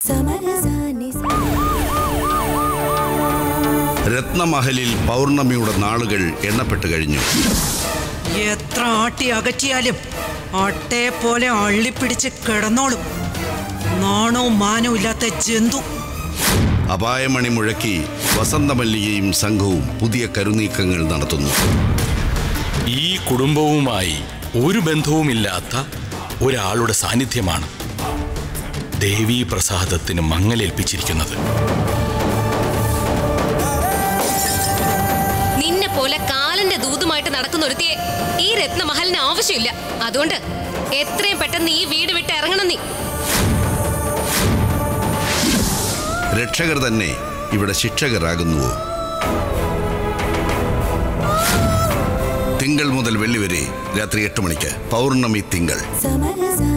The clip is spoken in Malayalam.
സമരസാനി രത്നമഹലിൽ പൗർണമിയുടെ നാളുകൾ എണ്ണപ്പെട്ട് കഴിഞ്ഞു എത്ര ആട്ടി അകറ്റിയാലും അട്ടയെ പോലെ അള്ളിപ്പിടിച്ച് കിടന്നോളും നാണവും മാനവും ഇല്ലാത്ത ജന്തു അപായമണി മുഴക്കി വസന്തമല്ലികയും സംഘവും പുതിയ കരുനീക്കങ്ങൾ നടത്തുന്നു ഈ കുടുംബവുമായി ഒരു ബന്ധവുമില്ലാത്ത ഒരാളുടെ സാന്നിധ്യമാണ് ദേവീ പ്രസാദത്തിന് മങ്ങലേൽപ്പിച്ചിരിക്കുന്നത് നിന്നെ പോലെ കാലന്റെ ദൂതുമായിട്ട് നടക്കുന്ന ഒരുത്തിയെ ഈ രത്നമഹലിന് ആവശ്യമില്ല അതുകൊണ്ട് എത്രയും പെട്ടെന്ന് ഈ വീട് വിട്ട് ഇറങ്ങണം നീ രക്ഷകർ തന്നെ ഇവിടെ ശിക്ഷകരാകുന്നുവോ തിങ്കൾ മുതൽ വെള്ളി വരെ രാത്രി എട്ട് മണിക്ക് പൗർണമി തിങ്കൾ സമരസാനി